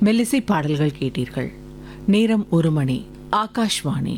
மெல்லிசை பாடல்கள் கேட்டீர்கள் நேரம் ஒரு மணி ஆகாஷ்வாணி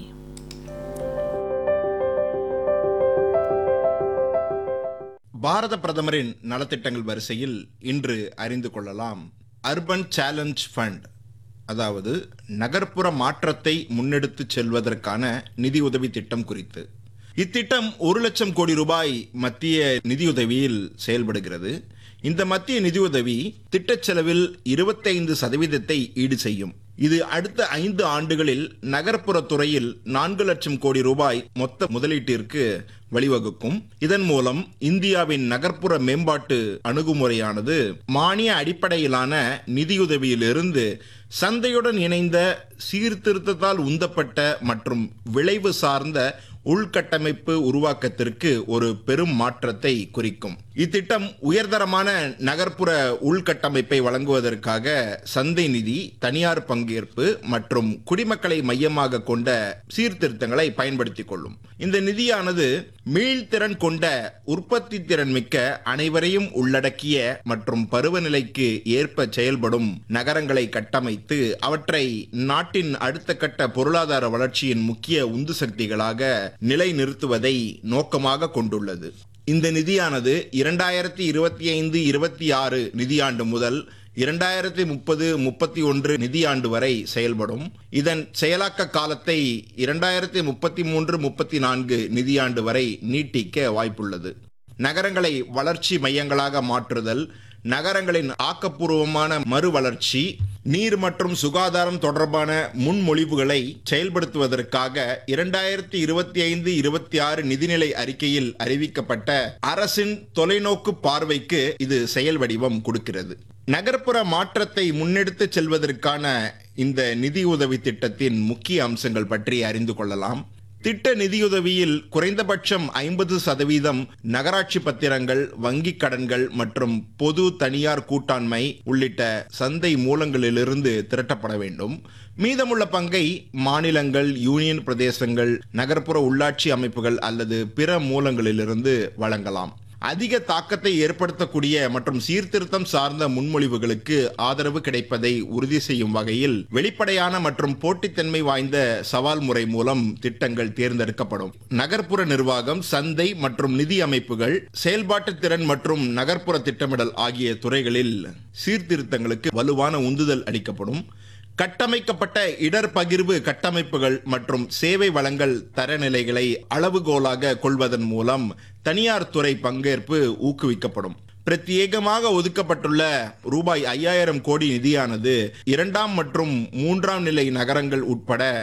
பாரத பிரதமரின் நலத்திட்டங்கள் வரிசையில் இன்று அறிந்து கொள்ளலாம் அர்பன் சேலஞ்ச் ஃபண்ட் அதாவது நகர்ப்புற மாற்றத்தை முன்னெடுத்துச் செல்வதற்கான நிதியுதவி திட்டம் குறித்து இத்திட்டம் ஒரு லட்சம் கோடி ரூபாய் மத்திய நிதியுதவியில் செயல்படுகிறது இந்த மத்திய நிதியுதவி திட்டச் செலவில் இருபத்தைந்து சதவீதத்தை ஈடு செய்யும் இது அடுத்த ஐந்து ஆண்டுகளில் நகர்ப்புற துறையில் நான்கு லட்சம் கோடி ரூபாய் மொத்த முதலீட்டிற்கு வழிவகுக்கும் இதன் மூலம் இந்தியாவின் நகர்ப்புற மேம்பாட்டு அணுகுமுறையானது மானிய அடிப்படையிலான நிதியுதவியிலிருந்து சந்தையுடன் இணைந்த சீர்திருத்தத்தால் உந்தப்பட்ட மற்றும் விளைவு சார்ந்த உள்கட்டமைப்பு உருவாக்கத்திற்கு ஒரு பெரும் மாற்றத்தை குறிக்கும் இத்திட்டம் உயர்தரமான நகர்ப்புற உள்கட்டமைப்பை வழங்குவதற்காக சந்தை நிதி தனியார் பங்கேற்பு மற்றும் குடிமக்களை மையமாக கொண்ட சீர்திருத்தங்களை பயன்படுத்திக் கொள்ளும் இந்த நிதியானது மீள்திறன் கொண்ட உற்பத்தி திறன் மிக்க அனைவரையும் உள்ளடக்கிய மற்றும் பருவநிலைக்கு ஏற்ப செயல்படும் நகரங்களை கட்டமைத்து அவற்றை நாட்டின் அடுத்த கட்ட பொருளாதார வளர்ச்சியின் முக்கிய உந்து சக்திகளாக நிலைநிறுத்துவதை நோக்கமாக கொண்டுள்ளது இந்த நிதியானது இரண்டாயிரத்தி இருபத்தி ஐந்து இருபத்தி ஆறு நிதியாண்டு முதல் இரண்டாயிரத்தி முப்பது முப்பத்தி ஒன்று நிதியாண்டு வரை செயல்படும் இதன் செயலாக்க காலத்தை இரண்டாயிரத்தி முப்பத்தி மூன்று முப்பத்தி நான்கு நிதியாண்டு வரை நீட்டிக்க வாய்ப்புள்ளது நகரங்களை வளர்ச்சி மையங்களாக மாற்றுதல் நகரங்களின் ஆக்கப்பூர்வமான மறுவளர்ச்சி நீர் மற்றும் சுகாதாரம் தொடர்பான முன்மொழிவுகளை செயல்படுத்துவதற்காக இரண்டாயிரத்தி இருபத்தி ஐந்து இருபத்தி ஆறு நிதிநிலை அறிக்கையில் அறிவிக்கப்பட்ட அரசின் தொலைநோக்கு பார்வைக்கு இது செயல் வடிவம் கொடுக்கிறது நகர்ப்புற மாற்றத்தை முன்னெடுத்துச் செல்வதற்கான இந்த நிதி உதவி திட்டத்தின் முக்கிய அம்சங்கள் பற்றி அறிந்து கொள்ளலாம் திட்ட நிதியுதவியில் குறைந்தபட்சம் ஐம்பது சதவீதம் நகராட்சி பத்திரங்கள் வங்கிக் கடன்கள் மற்றும் பொது தனியார் கூட்டாண்மை உள்ளிட்ட சந்தை மூலங்களிலிருந்து திரட்டப்பட வேண்டும் மீதமுள்ள பங்கை மாநிலங்கள் யூனியன் பிரதேசங்கள் நகர்ப்புற உள்ளாட்சி அமைப்புகள் அல்லது பிற மூலங்களிலிருந்து வழங்கலாம் அதிக தாக்கத்தை ஏற்படுத்தக்கூடிய மற்றும் சீர்திருத்தம் சார்ந்த முன்மொழிவுகளுக்கு ஆதரவு கிடைப்பதை உறுதி செய்யும் வகையில் வெளிப்படையான மற்றும் போட்டித்தன்மை வாய்ந்த சவால் முறை மூலம் திட்டங்கள் தேர்ந்தெடுக்கப்படும் நகர்ப்புற நிர்வாகம் சந்தை மற்றும் நிதி அமைப்புகள் செயல்பாட்டு திறன் மற்றும் நகர்ப்புற திட்டமிடல் ஆகிய துறைகளில் சீர்திருத்தங்களுக்கு வலுவான உந்துதல் அளிக்கப்படும் கட்டமைக்கப்பட்ட இடர் பகிர்வு கட்டமைப்புகள் மற்றும் சேவை வளங்கள் தரநிலைகளை அளவுகோலாக கொள்வதன் மூலம் தனியார் துறை பங்கேற்பு ஊக்குவிக்கப்படும் பிரத்யேகமாக ஒதுக்கப்பட்டுள்ள ரூபாய் ஐயாயிரம் கோடி நிதியானது இரண்டாம் மற்றும் மூன்றாம் நிலை நகரங்கள் உட்பட